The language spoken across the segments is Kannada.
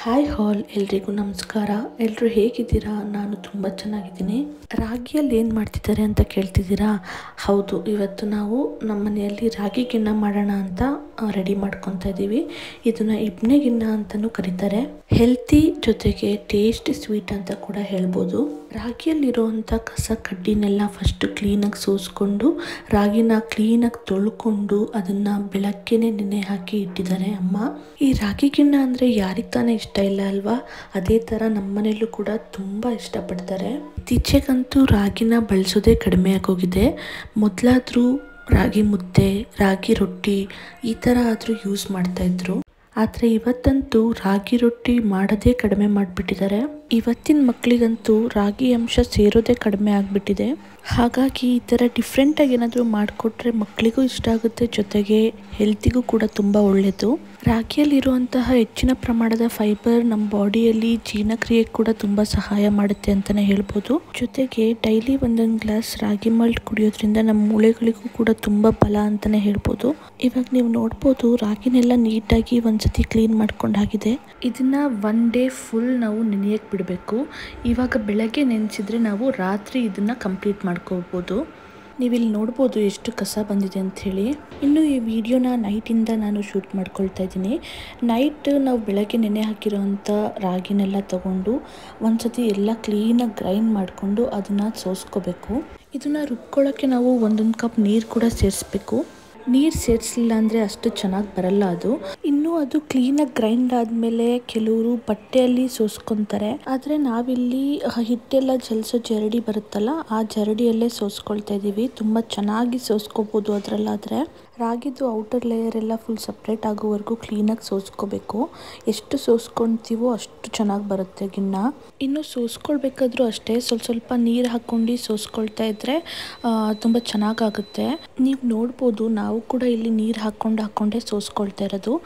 ಹಾಯ್ ಹಾಲ್ ಎಲ್ರಿಗೂ ನಮಸ್ಕಾರ ಎಲ್ಲರೂ ಹೇಗಿದ್ದೀರಾ ನಾನು ತುಂಬ ಚೆನ್ನಾಗಿದ್ದೀನಿ ರಾಗಿಯಲ್ಲಿ ಏನು ಮಾಡ್ತಿದ್ದಾರೆ ಅಂತ ಕೇಳ್ತಿದ್ದೀರಾ ಹೌದು ಇವತ್ತು ನಾವು ನಮ್ಮ ಮನೆಯಲ್ಲಿ ರಾಗಿ ಗಿಣ್ಣ ಮಾಡೋಣ ಅಂತ ರೆಡಿ ಮಾಡ್ಕೊತಾ ಇದ್ದೀವಿ ಇದನ್ನು ಇಬ್ನೆ ಗಿಣ್ಣ ಅಂತಲೂ ಕರೀತಾರೆ ಹೆಲ್ತಿ ಜೊತೆಗೆ ಟೇಸ್ಟ್ ಸ್ವೀಟ್ ಅಂತ ಕೂಡ ಹೇಳ್ಬೋದು ರಾಗಿಯಲ್ಲಿರುವಂಥ ಕಸ ಕಡ್ಡಿನೆಲ್ಲ ಫಸ್ಟ್ ಕ್ಲೀನಾಗಿ ಸೋಸ್ಕೊಂಡು ರಾಗಿನ ಕ್ಲೀನಾಗಿ ತೊಳ್ಕೊಂಡು ಅದನ್ನು ಬೆಳಗ್ಗೆನೆ ನೆನೆ ಹಾಕಿ ಇಟ್ಟಿದ್ದಾರೆ ಅಮ್ಮ ಈ ರಾಗಿ ಗಿಣ್ಣ ಅಂದರೆ ಯಾರಿಗೆ ತಾನೇ ಇಷ್ಟ ಇಲ್ಲ ಅಲ್ವಾ ಅದೇ ಥರ ನಮ್ಮನೇಲೂ ಕೂಡ ತುಂಬ ಇಷ್ಟಪಡ್ತಾರೆ ಇತ್ತೀಚೆಗಂತೂ ರಾಗಿನ ಬಳಸೋದೇ ಕಡಿಮೆ ಆಗೋಗಿದೆ ಮೊದಲಾದರೂ ರಾಗಿ ಮುದ್ದೆ ರಾಗಿ ರೊಟ್ಟಿ ಈ ಥರ ಆದರೂ ಯೂಸ್ ಮಾಡ್ತಾಯಿದ್ರು ಆದರೆ ಇವತ್ತಂತೂ ರಾಗಿ ರೊಟ್ಟಿ ಮಾಡೋದೇ ಕಡಿಮೆ ಮಾಡಿಬಿಟ್ಟಿದ್ದಾರೆ ಇವತ್ತಿನ ಮಕ್ಕಳಿಗಂತೂ ರಾಗಿ ಅಂಶ ಸೇರೋದೇ ಕಡಿಮೆ ಆಗಿಬಿಟ್ಟಿದೆ ಹಾಗಾಗಿ ಈ ಥರ ಡಿಫ್ರೆಂಟಾಗಿ ಏನಾದರೂ ಮಾಡಿಕೊಟ್ರೆ ಮಕ್ಕಳಿಗೂ ಇಷ್ಟ ಆಗುತ್ತೆ ಜೊತೆಗೆ ಹೆಲ್ತಿಗೂ ಕೂಡ ತುಂಬ ಒಳ್ಳೆಯದು ರಾಗಿಯಲ್ಲಿರುವಂತಹ ಹೆಚ್ಚಿನ ಪ್ರಮಾಣದ ಫೈಬರ್ ನಮ್ಮ ಬಾಡಿಯಲ್ಲಿ ಜೀರ್ಣಕ್ರಿಯೆಗೆ ಕೂಡ ತುಂಬ ಸಹಾಯ ಮಾಡುತ್ತೆ ಅಂತಲೇ ಹೇಳ್ಬೋದು ಜೊತೆಗೆ ಡೈಲಿ ಒಂದೊಂದು ಗ್ಲಾಸ್ ರಾಗಿ ಮಾಲ್ಟ್ ಕುಡಿಯೋದ್ರಿಂದ ನಮ್ಮ ಮೂಳೆಗಳಿಗೂ ಕೂಡ ತುಂಬ ಬಲ ಅಂತಲೇ ಹೇಳ್ಬೋದು ಇವಾಗ ನೀವು ನೋಡ್ಬೋದು ರಾಗಿನೆಲ್ಲ ನೀಟಾಗಿ ಒಂದ್ಸತಿ ಕ್ಲೀನ್ ಮಾಡ್ಕೊಂಡಾಗಿದೆ ಇದನ್ನ ಒನ್ ಡೇ ಫುಲ್ ನಾವು ನೆನೆಯಕ್ಕೆ ಬಿಡಬೇಕು ಇವಾಗ ಬೆಳಗ್ಗೆ ನೆನೆಸಿದ್ರೆ ನಾವು ರಾತ್ರಿ ಇದನ್ನು ಕಂಪ್ಲೀಟ್ ಮಾಡ್ಕೋಬೋದು ನೀವಿಲ್ಲಿ ನೋಡ್ಬೋದು ಎಷ್ಟು ಕಸ ಬಂದಿದೆ ಅಂತ ಹೇಳಿ ಇನ್ನು ಈ ವಿಡಿಯೋನ ನೈಟಿಂದ ನಾನು ಶೂಟ್ ಮಾಡ್ಕೊಳ್ತಾ ಇದ್ದೀನಿ ನೈಟ್ ನಾವು ಬೆಳಗ್ಗೆ ನೆನೆ ಹಾಕಿರೋವಂಥ ರಾಗಿನೆಲ್ಲ ತಗೊಂಡು ಒಂದ್ಸತಿ ಎಲ್ಲ ಕ್ಲೀನಾಗಿ ಗ್ರೈಂಡ್ ಮಾಡಿಕೊಂಡು ಅದನ್ನು ಸೋಸ್ಕೋಬೇಕು ಇದನ್ನು ರುಬ್ಕೊಳ್ಳೋಕ್ಕೆ ನಾವು ಒಂದೊಂದು ಕಪ್ ನೀರು ಕೂಡ ಸೇರಿಸ್ಬೇಕು ನೀರು ಸೇರಿಸಲಿಲ್ಲ ಅಂದರೆ ಅಷ್ಟು ಚೆನ್ನಾಗಿ ಬರಲ್ಲ ಅದು ಇನ್ನು ಅದು ಕ್ಲೀನಾಗಿ ಗ್ರೈಂಡ್ ಆದಮೇಲೆ ಕೆಲವರು ಬಟ್ಟೆಯಲ್ಲಿ ಸೋಸ್ಕೊತಾರೆ ಆದರೆ ನಾವಿಲ್ಲಿ ಹಿಟ್ಟೆಲ್ಲ ಜಲ್ಸೋ ಜರಡಿ ಬರುತ್ತಲ್ಲ ಆ ಜರಡಿಯಲ್ಲೇ ಸೋಸ್ಕೊಳ್ತಾ ಇದ್ದೀವಿ ತುಂಬ ಚೆನ್ನಾಗಿ ಸೋಸ್ಕೋಬೋದು ಅದರಲ್ಲಾದರೆ ರಾಗಿದು ಔಟರ್ ಲೇಯರ್ ಎಲ್ಲ ಫುಲ್ ಸಪ್ರೇಟ್ ಆಗೋವರೆಗೂ ಕ್ಲೀನಾಗಿ ಸೋಸ್ಕೋಬೇಕು ಎಷ್ಟು ಸೋಸ್ಕೊಳ್ತೀವೋ ಅಷ್ಟು ಚೆನ್ನಾಗಿ ಬರುತ್ತೆ ಗಿಣ್ಣ ಇನ್ನು ಸೋಸ್ಕೊಳ್ಬೇಕಾದ್ರೂ ಅಷ್ಟೇ ಸ್ವಲ್ಪ ಸ್ವಲ್ಪ ನೀರು ಹಾಕ್ಕೊಂಡು ಸೋಸ್ಕೊಳ್ತಾ ಇದ್ದರೆ ತುಂಬ ಚೆನ್ನಾಗಾಗುತ್ತೆ ನೀವು ನೋಡ್ಬೋದು ನಾವು ಕೂಡ ಇಲ್ಲಿ ನೀರು ಹಾಕ್ಕೊಂಡು ಹಾಕ್ಕೊಂಡೇ ಸೋಸ್ಕೊಳ್ತಾ ಇರೋದು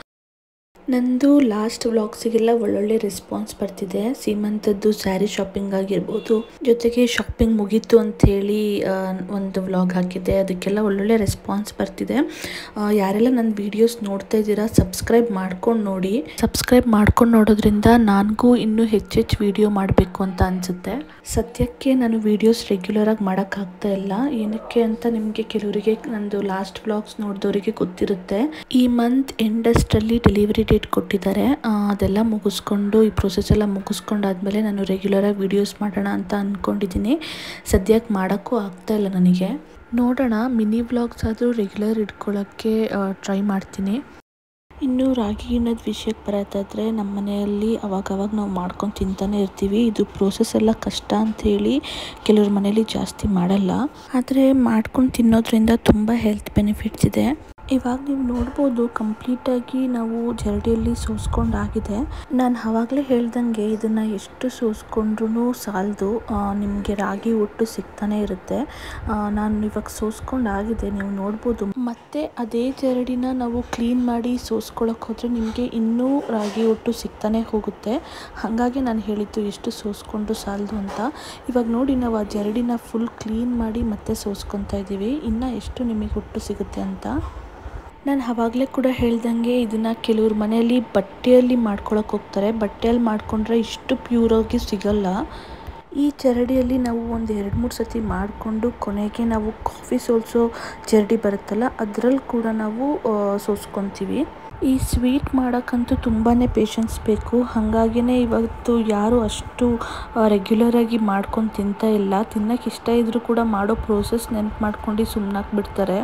ನಂದು ಲಾಸ್ಟ್ ವ್ಲಾಗ್ಸಿಗೆಲ್ಲ ಒಳ್ಳೊಳ್ಳೆ ರೆಸ್ಪಾನ್ಸ್ ಬರ್ತಿದೆ ಸೀಮಂತದ್ದು ಸ್ಯಾರಿ ಶಾಪಿಂಗ್ ಆಗಿರ್ಬೋದು ಜೊತೆಗೆ ಶಾಪಿಂಗ್ ಮುಗೀತು ಅಂಥೇಳಿ ಒಂದು ವ್ಲಾಗ್ ಹಾಕಿದ್ದೆ ಅದಕ್ಕೆಲ್ಲ ಒಳ್ಳೊಳ್ಳೆ ರೆಸ್ಪಾನ್ಸ್ ಬರ್ತಿದೆ ಯಾರೆಲ್ಲ ನನ್ನ ವೀಡಿಯೋಸ್ ನೋಡ್ತಾ ಇದ್ದೀರಾ ಸಬ್ಸ್ಕ್ರೈಬ್ ಮಾಡ್ಕೊಂಡು ನೋಡಿ ಸಬ್ಸ್ಕ್ರೈಬ್ ಮಾಡ್ಕೊಂಡು ನೋಡೋದ್ರಿಂದ ನನಗೂ ಇನ್ನೂ ಹೆಚ್ಚೆಚ್ಚು ವಿಡಿಯೋ ಮಾಡಬೇಕು ಅಂತ ಅನಿಸುತ್ತೆ ಸದ್ಯಕ್ಕೆ ನಾನು ವೀಡಿಯೋಸ್ ರೆಗ್ಯುಲರಾಗಿ ಮಾಡೋಕ್ಕಾಗ್ತಾ ಇಲ್ಲ ಏನಕ್ಕೆ ಅಂತ ನಿಮಗೆ ಕೆಲವರಿಗೆ ನಂದು ಲಾಸ್ಟ್ ವ್ಲಾಗ್ಸ್ ನೋಡಿದವರಿಗೆ ಗೊತ್ತಿರುತ್ತೆ ಈ ಮಂತ್ ಎಂಡಸ್ಟಲ್ಲಿ ಡೆಲಿವರಿ ಡೇಟ್ ಕೊಟ್ಟಿದ್ದಾರೆ ಅದೆಲ್ಲ ಮುಗಿಸ್ಕೊಂಡು ಈ ಪ್ರೊಸೆಸ್ ಎಲ್ಲ ಮುಗಿಸ್ಕೊಂಡಾದ್ಮೇಲೆ ನಾನು ರೆಗ್ಯುಲರಾಗಿ ವೀಡಿಯೋಸ್ ಮಾಡೋಣ ಅಂತ ಅಂದ್ಕೊಂಡಿದ್ದೀನಿ ಸದ್ಯಕ್ಕೆ ಮಾಡೋಕ್ಕೂ ಆಗ್ತಾ ಇಲ್ಲ ನನಗೆ ನೋಡೋಣ ಮಿನಿ ವ್ಲಾಗ್ಸ್ ಆದರೂ ರೆಗ್ಯುಲರ್ ಇಟ್ಕೊಳ್ಳೋಕ್ಕೆ ಟ್ರೈ ಮಾಡ್ತೀನಿ ಇನ್ನು ರಾಗಿ ಗಿಣ್ಣದ ವಿಷಯಕ್ಕೆ ಬರೋದಾದರೆ ನಮ್ಮ ಮನೆಯಲ್ಲಿ ಅವಾಗವಾಗ ನಾವು ಮಾಡ್ಕೊಂಡು ತಿಂತಾನೆ ಇರ್ತೀವಿ ಇದು ಪ್ರೋಸೆಸ್ ಎಲ್ಲ ಕಷ್ಟ ಅಂಥೇಳಿ ಕೆಲವ್ರ ಮನೇಲಿ ಜಾಸ್ತಿ ಮಾಡಲ್ಲ ಆದರೆ ಮಾಡ್ಕೊಂಡು ತಿನ್ನೋದ್ರಿಂದ ತುಂಬ ಹೆಲ್ತ್ ಬೆನಿಫಿಟ್ಸ್ ಇದೆ ಇವಾಗ ನೀವು ನೋಡ್ಬೋದು ಕಂಪ್ಲೀಟಾಗಿ ನಾವು ಜರಡಿಯಲ್ಲಿ ಸೋಸ್ಕೊಂಡಾಗಿದೆ ನಾನು ಆವಾಗಲೇ ಹೇಳ್ದಂಗೆ ಇದನ್ನು ಎಷ್ಟು ಸೋಸ್ಕೊಂಡ್ರೂ ಸಾಲದು ನಿಮಗೆ ರಾಗಿ ಒಟ್ಟು ಸಿಗ್ತಾನೆ ಇರುತ್ತೆ ನಾನು ಇವಾಗ ಸೋಸ್ಕೊಂಡಾಗಿದೆ ನೀವು ನೋಡ್ಬೋದು ಮತ್ತೆ ಅದೇ ಜರಡಿನ ನಾವು ಕ್ಲೀನ್ ಮಾಡಿ ಸೋಸ್ಕೊಳಕ್ಕೆ ಹೋದರೆ ನಿಮಗೆ ಇನ್ನೂ ರಾಗಿ ಒಟ್ಟು ಸಿಗ್ತಾನೆ ಹೋಗುತ್ತೆ ಹಾಗಾಗಿ ನಾನು ಹೇಳಿದ್ದು ಎಷ್ಟು ಸೋಸ್ಕೊಂಡು ಸಾಲದು ಅಂತ ಇವಾಗ ನೋಡಿ ನಾವು ಆ ಜರಡಿನ ಫುಲ್ ಕ್ಲೀನ್ ಮಾಡಿ ಮತ್ತೆ ಸೋಸ್ಕೊತಾ ಇದ್ದೀವಿ ಇನ್ನು ಎಷ್ಟು ನಿಮಗೆ ಒಟ್ಟು ಸಿಗುತ್ತೆ ಅಂತ ನಾನು ಆವಾಗಲೇ ಕೂಡ ಹೇಳ್ದಂಗೆ ಇದನ್ನು ಕೆಲವ್ರ ಮನೆಯಲ್ಲಿ ಬಟ್ಟೆಯಲ್ಲಿ ಮಾಡ್ಕೊಳಕ್ಕೆ ಹೋಗ್ತಾರೆ ಬಟ್ಟೆಯಲ್ಲಿ ಮಾಡಿಕೊಂಡ್ರೆ ಇಷ್ಟು ಪ್ಯೂರಾಗಿ ಸಿಗಲ್ಲ ಈ ಜರಡಿಯಲ್ಲಿ ನಾವು ಒಂದು ಎರಡು ಮೂರು ಸತಿ ಮಾಡಿಕೊಂಡು ಕೊನೆಗೆ ನಾವು ಕಾಫಿ ಸೋಲ್ಸೋ ಜರಡಿ ಬರುತ್ತಲ್ಲ ಅದರಲ್ಲಿ ಕೂಡ ನಾವು ಸೋಸ್ಕೊತೀವಿ ಈ ಸ್ವೀಟ್ ಮಾಡೋಕ್ಕಂತೂ ತುಂಬಾ ಪೇಷನ್ಸ್ ಬೇಕು ಹಾಗಾಗಿನೇ ಇವತ್ತು ಯಾರು ಅಷ್ಟು ರೆಗ್ಯುಲರಾಗಿ ಮಾಡ್ಕೊಂಡು ತಿಂತಾ ಇಲ್ಲ ತಿನ್ನೋಕ್ಕೆ ಇಷ್ಟ ಇದ್ದರೂ ಕೂಡ ಮಾಡೋ ಪ್ರೋಸೆಸ್ ನೆನ್ಪು ಮಾಡ್ಕೊಂಡು ಸುಮ್ಮನಾಗಿ ಬಿಡ್ತಾರೆ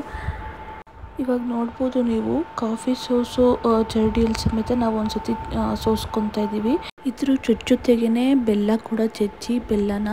ಇವಾಗ ನೋಡ್ಬೋದು ನೀವು ಕಾಫಿ ಸೋಸೋ ಜರಡಿಯಲ್ಲಿ ಸಮೇತ ನಾವು ಒಂದ್ಸತಿ ಸೋಸ್ಕೊತಾ ಇದ್ದೀವಿ ಇದ್ರ ಜೊತೆ ಜೊತೆಗೇ ಬೆಲ್ಲ ಕೂಡ ಜಜ್ಜಿ ಬೆಲ್ಲನ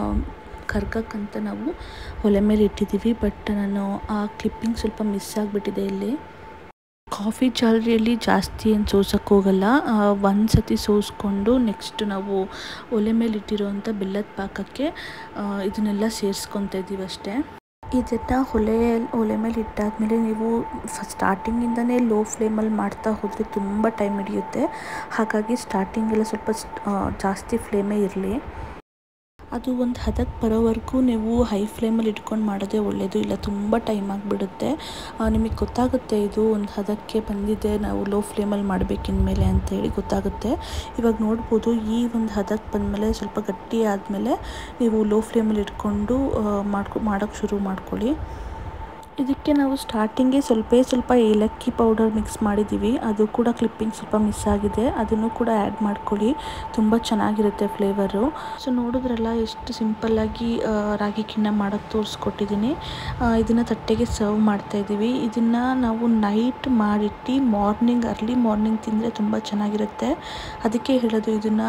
ಕರ್ಗಕ್ಕಂತ ನಾವು ಒಲೆ ಮೇಲೆ ಇಟ್ಟಿದ್ದೀವಿ ಬಟ್ ನಾನು ಆ ಕ್ಲಿಪ್ಪಿಂಗ್ ಸ್ವಲ್ಪ ಮಿಸ್ ಆಗಿಬಿಟ್ಟಿದೆ ಇಲ್ಲಿ ಕಾಫಿ ಜಾಲರಿಯಲ್ಲಿ ಜಾಸ್ತಿ ಏನು ಸೋಸೋಕ್ಕೆ ಹೋಗಲ್ಲ ಒಂದು ಸತಿ ಸೋಸ್ಕೊಂಡು ನೆಕ್ಸ್ಟ್ ನಾವು ಒಲೆ ಮೇಲೆ ಇಟ್ಟಿರೋವಂಥ ಬೆಲ್ಲದ ಪಾಕಕ್ಕೆ ಇದನ್ನೆಲ್ಲ ಸೇರಿಸ್ಕೊತಾ ಇದ್ದೀವಿ ಅಷ್ಟೇ ಇದನ್ನು ಒಲೆ ಒಲೆ ಮೇಲೆ ಇಟ್ಟಾದಮೇಲೆ ನೀವು ಸ್ಟಾರ್ಟಿಂಗಿಂದನೇ ಲೋ ಫ್ಲೇಮಲ್ಲಿ ಮಾಡ್ತಾ ಹೋದರೆ ತುಂಬ ಟೈಮ್ ಹಿಡಿಯುತ್ತೆ ಹಾಗಾಗಿ ಸ್ಟಾರ್ಟಿಂಗೆಲ್ಲ ಸ್ವಲ್ಪ ಜಾಸ್ತಿ ಫ್ಲೇಮೇ ಇರಲಿ ಅದು ಒಂದು ಹದಕ್ಕೆ ಬರೋವರೆಗೂ ನೀವು ಹೈ ಫ್ಲೇಮಲ್ಲಿ ಇಟ್ಕೊಂಡು ಮಾಡೋದೇ ಒಳ್ಳೆಯದು ಇಲ್ಲ ತುಂಬ ಟೈಮ್ ಆಗಿಬಿಡುತ್ತೆ ನಿಮಗೆ ಗೊತ್ತಾಗುತ್ತೆ ಇದು ಒಂದು ಹದಕ್ಕೆ ಬಂದಿದೆ ನಾವು ಲೋ ಫ್ಲೇಮಲ್ಲಿ ಮಾಡಬೇಕಿನ್ಮೇಲೆ ಅಂತೇಳಿ ಗೊತ್ತಾಗುತ್ತೆ ಇವಾಗ ನೋಡ್ಬೋದು ಈ ಒಂದು ಹದಕ್ಕೆ ಬಂದಮೇಲೆ ಸ್ವಲ್ಪ ಗಟ್ಟಿ ಆದಮೇಲೆ ನೀವು ಲೋ ಫ್ಲೇಮಲ್ಲಿ ಇಟ್ಕೊಂಡು ಮಾಡ್ಕೊ ಮಾಡೋಕ್ಕೆ ಶುರು ಮಾಡ್ಕೊಳ್ಳಿ ಇದಕ್ಕೆ ನಾವು ಸ್ಟಾರ್ಟಿಂಗೇ ಸ್ವಲ್ಪ ಸ್ವಲ್ಪ ಏಲಕ್ಕಿ ಪೌಡರ್ ಮಿಕ್ಸ್ ಮಾಡಿದ್ದೀವಿ ಅದು ಕೂಡ ಕ್ಲಿಪ್ಪಿಂಗ್ ಸ್ವಲ್ಪ ಮಿಸ್ ಆಗಿದೆ ಅದನ್ನು ಕೂಡ ಆ್ಯಡ್ ಮಾಡ್ಕೊಳ್ಳಿ ತುಂಬ ಚೆನ್ನಾಗಿರುತ್ತೆ ಫ್ಲೇವರು ಸೊ ನೋಡಿದ್ರಲ್ಲ ಎಷ್ಟು ಸಿಂಪಲ್ಲಾಗಿ ರಾಗಿ ಕಿಣ್ಣ ಮಾಡೋಕ್ಕೆ ತೋರಿಸ್ಕೊಟ್ಟಿದ್ದೀನಿ ಇದನ್ನು ತಟ್ಟೆಗೆ ಸರ್ವ್ ಮಾಡ್ತಾಯಿದ್ದೀವಿ ಇದನ್ನು ನಾವು ನೈಟ್ ಮಾಡಿಟ್ಟು ಮಾರ್ನಿಂಗ್ ಅರ್ಲಿ ಮಾರ್ನಿಂಗ್ ತಿಂದರೆ ತುಂಬ ಚೆನ್ನಾಗಿರುತ್ತೆ ಅದಕ್ಕೆ ಹೇಳೋದು ಇದನ್ನು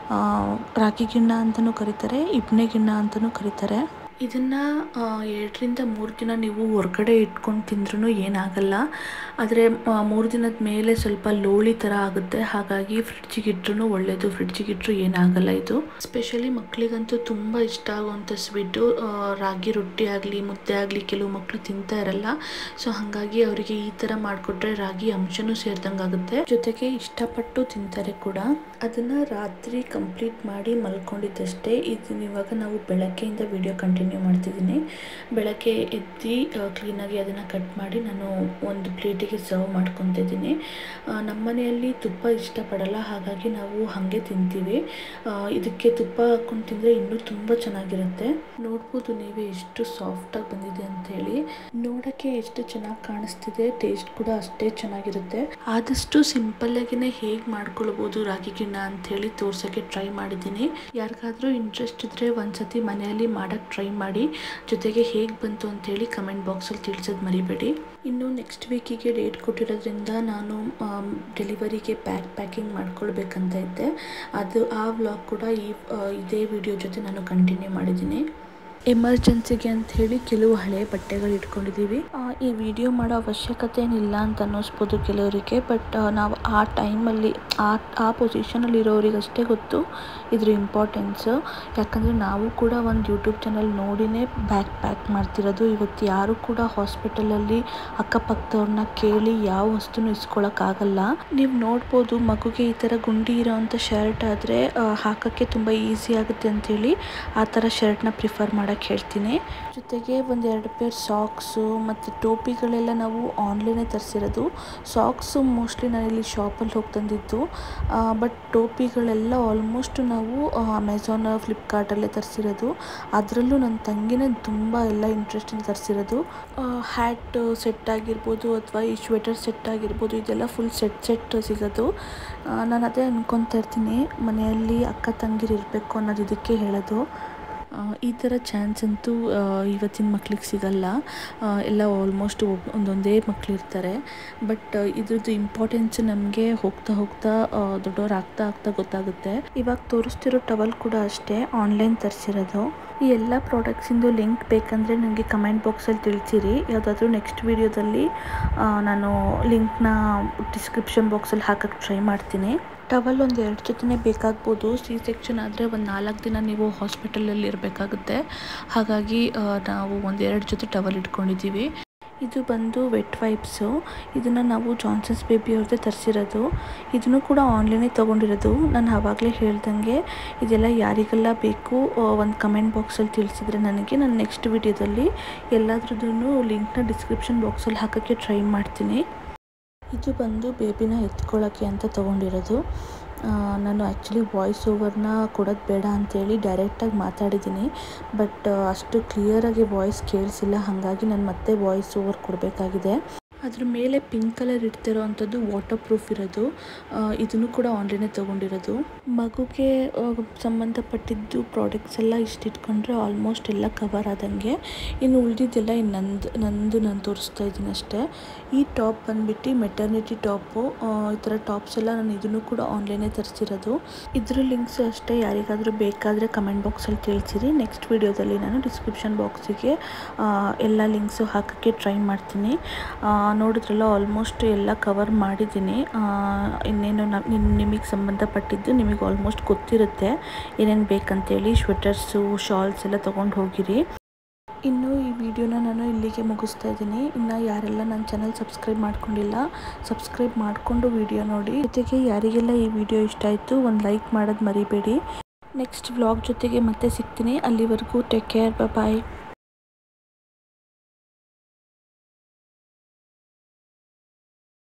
ರಾಗಿ ಗಿಣ್ಣ ಅಂತಲೂ ಕರೀತಾರೆ ಇಬ್ನೆ ಗಿಣ್ಣ ಅಂತಲೂ ಕರೀತಾರೆ ಇದನ್ನು ಎರಡರಿಂದ ಮೂರು ದಿನ ನೀವು ಹೊರಗಡೆ ಇಟ್ಕೊಂಡು ತಿಂದ್ರೂ ಏನಾಗಲ್ಲ ಆದರೆ ಮೂರು ದಿನದ ಮೇಲೆ ಸ್ವಲ್ಪ ಲೋಳಿ ಥರ ಆಗುತ್ತೆ ಹಾಗಾಗಿ ಫ್ರಿಡ್ಜಿಗೆ ಇಟ್ರೂ ಒಳ್ಳೆಯದು ಫ್ರಿಡ್ಜಿಗೆ ಇಟ್ಟರು ಏನಾಗಲ್ಲ ಇದು ಸ್ಪೆಷಲಿ ಮಕ್ಕಳಿಗಂತೂ ತುಂಬ ಇಷ್ಟ ಆಗುವಂಥ ಸ್ವೀಟು ರಾಗಿ ರೊಟ್ಟಿ ಆಗಲಿ ಮುದ್ದೆ ಆಗಲಿ ಕೆಲವು ಮಕ್ಕಳು ತಿಂತಾ ಇರಲ್ಲ ಸೊ ಹಾಗಾಗಿ ಅವರಿಗೆ ಈ ಥರ ಮಾಡಿಕೊಟ್ರೆ ರಾಗಿ ಅಂಶನೂ ಸೇರಿದಂಗೆ ಆಗುತ್ತೆ ಜೊತೆಗೆ ಇಷ್ಟಪಟ್ಟು ತಿಂತಾರೆ ಕೂಡ ಅದನ್ನು ರಾತ್ರಿ ಕಂಪ್ಲೀಟ್ ಮಾಡಿ ಮಲ್ಕೊಂಡಿದ್ದಷ್ಟೇ ಇದನ್ನ ಇವಾಗ ನಾವು ಬೆಳಗ್ಗೆಯಿಂದ ವಿಡಿಯೋ ಕಂಟಿನ್ಯೂ ಮಾಡ್ತಿದ್ದೀನಿ ಬೆಳಗ್ಗೆ ಎದ್ದು ಕ್ಲೀನಾಗಿ ಅದನ್ನು ಕಟ್ ಮಾಡಿ ನಾನು ಒಂದು ಪ್ಲೇಟಿಗೆ ಸರ್ವ್ ಮಾಡ್ಕೊತಿದ್ದೀನಿ ನಮ್ಮ ಮನೆಯಲ್ಲಿ ತುಪ್ಪ ಇಷ್ಟಪಡಲ್ಲ ಹಾಗಾಗಿ ನಾವು ಹಾಗೆ ತಿಂತೀವಿ ಇದಕ್ಕೆ ತುಪ್ಪ ಹಾಕ್ಕೊಂಡು ತಿಂದರೆ ಇನ್ನೂ ತುಂಬ ಚೆನ್ನಾಗಿರುತ್ತೆ ನೋಡ್ಬೋದು ನೀವೇ ಎಷ್ಟು ಸಾಫ್ಟಾಗಿ ಬಂದಿದೆ ಅಂಥೇಳಿ ನೋಡೋಕ್ಕೆ ಎಷ್ಟು ಚೆನ್ನಾಗಿ ಕಾಣಿಸ್ತಿದೆ ಟೇಸ್ಟ್ ಕೂಡ ಅಷ್ಟೇ ಚೆನ್ನಾಗಿರುತ್ತೆ ಆದಷ್ಟು ಸಿಂಪಲ್ಲಾಗಿನೇ ಹೇಗೆ ಮಾಡ್ಕೊಳ್ಬೋದು ರಾಗಿ ಗಿಣ್ಣ ಅಂಥೇಳಿ ತೋರ್ಸೋಕ್ಕೆ ಟ್ರೈ ಮಾಡಿದ್ದೀನಿ ಯಾರಿಗಾದ್ರೂ ಇಂಟ್ರೆಸ್ಟ್ ಇದ್ದರೆ ಒಂದ್ಸತಿ ಮನೆಯಲ್ಲಿ ಮಾಡೋಕ್ಕೆ ಟ್ರೈ ಮಾಡಿ ಜೊತೆಗೆ ಹೇಗೆ ಬಂತು ಅಂಥೇಳಿ ಕಮೆಂಟ್ ಬಾಕ್ಸಲ್ಲಿ ತಿಳಿಸೋದು ಮರಿಬೇಡಿ ಇನ್ನು ನೆಕ್ಸ್ಟ್ ವೀಕಿಗೆ ಡೇಟ್ ಕೊಟ್ಟಿರೋದ್ರಿಂದ ನಾನು ಡೆಲಿವರಿಗೆ ಪ್ಯಾಕ್ ಪ್ಯಾಕಿಂಗ್ ಮಾಡ್ಕೊಳ್ಬೇಕಂತ ಇದ್ದೆ ಅದು ಆ ವ್ಲಾಗ್ ಕೂಡ ಈ ಇದೇ ವಿಡಿಯೋ ಜೊತೆ ನಾನು ಕಂಟಿನ್ಯೂ ಮಾಡಿದ್ದೀನಿ ಎಮರ್ಜೆನ್ಸಿಗೆ ಅಂತ ಹೇಳಿ ಕೆಲವು ಹಳೆ ಬಟ್ಟೆಗಳು ಇಟ್ಕೊಂಡಿದ್ದೀವಿ ಈ ವಿಡಿಯೋ ಮಾಡೋ ಅವಶ್ಯಕತೆ ಏನಿಲ್ಲ ಅಂತ ಅನ್ನಿಸ್ಬೋದು ಕೆಲವರಿಗೆ ಬಟ್ ನಾವು ಆ ಟೈಮಲ್ಲಿ ಆ ಆ ಪೊಸಿಷನಲ್ಲಿ ಇರೋರಿಗೆ ಅಷ್ಟೇ ಗೊತ್ತು ಇದ್ರ ಇಂಪಾರ್ಟೆನ್ಸು ಯಾಕಂದರೆ ನಾವು ಕೂಡ ಒಂದು ಯೂಟ್ಯೂಬ್ ಚಾನಲ್ ನೋಡಿನೇ ಬ್ಯಾಗ್ ಪ್ಯಾಕ್ ಮಾಡ್ತಿರೋದು ಇವತ್ತು ಯಾರು ಕೂಡ ಹಾಸ್ಪಿಟಲಲ್ಲಿ ಅಕ್ಕಪಕ್ಕದವ್ರನ್ನ ಕೇಳಿ ಯಾವ ವಸ್ತುನೂ ಇಸ್ಕೊಳಕ್ಕಾಗಲ್ಲ ನೀವು ನೋಡ್ಬೋದು ಮಗುಗೆ ಈ ಥರ ಗುಂಡಿ ಇರೋವಂಥ ಶರ್ಟ್ ಆದರೆ ಹಾಕೋಕ್ಕೆ ತುಂಬ ಈಸಿ ಆಗುತ್ತೆ ಅಂಥೇಳಿ ಆ ಥರ ಶರ್ಟ್ನ ಪ್ರಿಫರ್ ಮಾಡೋಕ್ಕೆ ಹೇಳ್ತೀನಿ ಜೊತೆಗೆ ಒಂದು ಎರಡು ಪೇರ್ ಸಾಕ್ಸು ಮತ್ತು ಟೋಪಿಗಳೆಲ್ಲ ನಾವು ಆನ್ಲೈನೇ ತರಿಸಿರೋದು ಸಾಕ್ಸು ಮೋಸ್ಟ್ಲಿ ನಾನಿಲ್ಲಿ ಶಾಪಲ್ಲಿ ಹೋಗಿ ತಂದಿದ್ದು ಬಟ್ ಟೋಪಿಗಳೆಲ್ಲ ಆಲ್ಮೋಸ್ಟ್ ನಾವು ಅಮೆಝಾನ್ ಫ್ಲಿಪ್ಕಾರ್ಟಲ್ಲೇ ತರಿಸಿರೋದು ಅದರಲ್ಲೂ ನನ್ನ ತಂಗಿನೇ ತುಂಬ ಎಲ್ಲ ಇಂಟ್ರೆಸ್ಟಿಂದ ತರಿಸಿರೋದು ಹ್ಯಾಟ್ ಸೆಟ್ ಆಗಿರ್ಬೋದು ಅಥವಾ ಈ ಸ್ವೆಟರ್ ಸೆಟ್ ಆಗಿರ್ಬೋದು ಇದೆಲ್ಲ ಫುಲ್ ಸೆಟ್ ಸೆಟ್ ಸಿಗೋದು ನಾನು ಅದೇ ಅನ್ಕೊತಾ ಇರ್ತೀನಿ ಮನೆಯಲ್ಲಿ ಅಕ್ಕ ತಂಗಿರು ಇರಬೇಕು ಅನ್ನೋದು ಇದಕ್ಕೆ ಹೇಳೋದು ಈ ಥರ ಚಾನ್ಸ್ ಅಂತೂ ಇವತ್ತಿನ ಮಕ್ಳಿಗೆ ಸಿಗಲ್ಲ ಎಲ್ಲ ಆಲ್ಮೋಸ್ಟ್ ಒಂದೊಂದೇ ಮಕ್ಳು ಇರ್ತಾರೆ ಬಟ್ ಇದ್ರದ್ದು ಇಂಪಾರ್ಟೆನ್ಸ್ ನಮಗೆ ಹೋಗ್ತಾ ಹೋಗ್ತಾ ದೊಡ್ಡವ್ರು ಆಗ್ತಾ ಆಗ್ತಾ ಗೊತ್ತಾಗುತ್ತೆ ಇವಾಗ ತೋರಿಸ್ತಿರೋ ಟವಲ್ ಕೂಡ ಅಷ್ಟೇ ಆನ್ಲೈನ್ ತರಿಸಿರೋದು ಈ ಎಲ್ಲ ಪ್ರಾಡಕ್ಟ್ಸಿಂದು ಲಿಂಕ್ ಬೇಕಂದರೆ ನನಗೆ ಕಮೆಂಟ್ ಬಾಕ್ಸಲ್ಲಿ ತಿಳಿಸಿರಿ ಯಾವುದಾದ್ರೂ ನೆಕ್ಸ್ಟ್ ವೀಡಿಯೋದಲ್ಲಿ ನಾನು ಲಿಂಕ್ನ ಡಿಸ್ಕ್ರಿಪ್ಷನ್ ಬಾಕ್ಸಲ್ಲಿ ಹಾಕೋಕ್ಕೆ ಟ್ರೈ ಮಾಡ್ತೀನಿ ಟವಲ್ ಒಂದು ಎರಡು ಜೊತೆನೇ ಬೇಕಾಗ್ಬೋದು ಸಿ ಸೆಕ್ಷನ್ ಆದರೆ ಒಂದು ನಾಲ್ಕು ದಿನ ನೀವು ಹಾಸ್ಪಿಟಲಲ್ಲಿ ಇರಬೇಕಾಗುತ್ತೆ ಹಾಗಾಗಿ ನಾವು ಒಂದು ಎರಡು ಜೊತೆ ಟವಲ್ ಇಟ್ಕೊಂಡಿದ್ದೀವಿ ಇದು ಬಂದು ವೆಟ್ ವೈಪ್ಸು ಇದನ್ನು ನಾವು ಜಾನ್ಸನ್ಸ್ ಬೇಬಿ ಅವ್ರದ್ದೇ ತರಿಸಿರೋದು ಇದನ್ನು ಕೂಡ ಆನ್ಲೈನೇ ತೊಗೊಂಡಿರೋದು ನಾನು ಆವಾಗಲೇ ಹೇಳ್ದಂಗೆ ಇದೆಲ್ಲ ಯಾರಿಗೆಲ್ಲ ಬೇಕು ಒಂದು ಕಮೆಂಟ್ ಬಾಕ್ಸಲ್ಲಿ ತಿಳಿಸಿದ್ರೆ ನನಗೆ ನಾನು ನೆಕ್ಸ್ಟ್ ವಿಡಿಯೋದಲ್ಲಿ ಎಲ್ಲದ್ರದ್ದು ಲಿಂಕ್ನ ಡಿಸ್ಕ್ರಿಪ್ಷನ್ ಬಾಕ್ಸಲ್ಲಿ ಹಾಕೋಕ್ಕೆ ಟ್ರೈ ಮಾಡ್ತೀನಿ ಇದು ಬಂದು ಬೇಬಿನ ಎತ್ಕೊಳ್ಳೋಕ್ಕೆ ಅಂತ ತೊಗೊಂಡಿರೋದು ನಾನು ಆ್ಯಕ್ಚುಲಿ ವಾಯ್ಸ್ ಓವರ್ನ ಕೊಡೋದು ಬೇಡ ಅಂತೇಳಿ ಡೈರೆಕ್ಟಾಗಿ ಮಾತಾಡಿದ್ದೀನಿ ಬಟ್ ಅಷ್ಟು ಕ್ಲಿಯರಾಗಿ ವಾಯ್ಸ್ ಕೇಳಿಸಿಲ್ಲ ಹಾಗಾಗಿ ನಾನು ಮತ್ತೆ ವಾಯ್ಸ್ ಓವರ್ ಕೊಡಬೇಕಾಗಿದೆ ಅದ್ರ ಮೇಲೆ ಪಿಂಕ್ ಕಲರ್ ಇಡ್ತಿರೋ ಅಂಥದ್ದು ವಾಟರ್ ಪ್ರೂಫ್ ಇರೋದು ಇದನ್ನು ಕೂಡ ಆನ್ಲೈನೇ ತೊಗೊಂಡಿರೋದು ಮಗುಗೆ ಸಂಬಂಧಪಟ್ಟಿದ್ದು ಪ್ರಾಡಕ್ಟ್ಸ್ ಎಲ್ಲ ಇಷ್ಟು ಇಟ್ಕೊಂಡ್ರೆ ಆಲ್ಮೋಸ್ಟ್ ಎಲ್ಲ ಕವರ್ ಆದಂಗೆ ಇನ್ನು ಉಳಿದಿದ್ದೆಲ್ಲ ಇನ್ನು ನಂದು ನಂದು ನಾನು ತೋರಿಸ್ತಾ ಇದ್ದೀನಿ ಅಷ್ಟೇ ಈ ಟಾಪ್ ಬಂದ್ಬಿಟ್ಟು ಮೆಟರ್ನಿಟಿ ಟಾಪು ಈ ಥರ ಟಾಪ್ಸ್ ಎಲ್ಲ ನಾನು ಇದನ್ನು ಕೂಡ ಆನ್ಲೈನೇ ತರಿಸಿರೋದು ಇದ್ರ ಲಿಂಕ್ಸ್ ಅಷ್ಟೇ ಯಾರಿಗಾದರೂ ಬೇಕಾದರೆ ಕಮೆಂಟ್ ಬಾಕ್ಸಲ್ಲಿ ತಿಳಿಸಿರಿ ನೆಕ್ಸ್ಟ್ ವೀಡಿಯೋದಲ್ಲಿ ನಾನು ಡಿಸ್ಕ್ರಿಪ್ಷನ್ ಬಾಕ್ಸಿಗೆ ಎಲ್ಲ ಲಿಂಕ್ಸು ಹಾಕೋಕ್ಕೆ ಟ್ರೈ ಮಾಡ್ತೀನಿ ನೋಡಿದ್ರಲ್ಲ ಆಲ್ಮೋಸ್ಟ್ ಎಲ್ಲ ಕವರ್ ಮಾಡಿದ್ದೀನಿ ಇನ್ನೇನು ನಿಮಗೆ ಸಂಬಂಧಪಟ್ಟಿದ್ದು ನಿಮಗೆ ಆಲ್ಮೋಸ್ಟ್ ಗೊತ್ತಿರುತ್ತೆ ಏನೇನು ಬೇಕಂತೇಳಿ ಸ್ವೆಟರ್ಸು ಶಾಲ್ಸ್ ಎಲ್ಲ ತೊಗೊಂಡು ಹೋಗಿರಿ ಇನ್ನು ಈ ವಿಡಿಯೋನ ನಾನು ಇಲ್ಲಿಗೆ ಮುಗಿಸ್ತಾ ಇದ್ದೀನಿ ಇನ್ನು ಯಾರೆಲ್ಲ ನನ್ನ ಚಾನಲ್ ಸಬ್ಸ್ಕ್ರೈಬ್ ಮಾಡ್ಕೊಂಡಿಲ್ಲ ಸಬ್ಸ್ಕ್ರೈಬ್ ಮಾಡಿಕೊಂಡು ವಿಡಿಯೋ ನೋಡಿ ಜೊತೆಗೆ ಯಾರಿಗೆಲ್ಲ ಈ ವಿಡಿಯೋ ಇಷ್ಟ ಆಯಿತು ಒಂದು ಲೈಕ್ ಮಾಡೋದು ಮರಿಬೇಡಿ ನೆಕ್ಸ್ಟ್ ವ್ಲಾಗ್ ಜೊತೆಗೆ ಮತ್ತೆ ಸಿಗ್ತೀನಿ ಅಲ್ಲಿವರೆಗೂ ಟೇಕ್ ಕೇರ್ ಬಾಯ್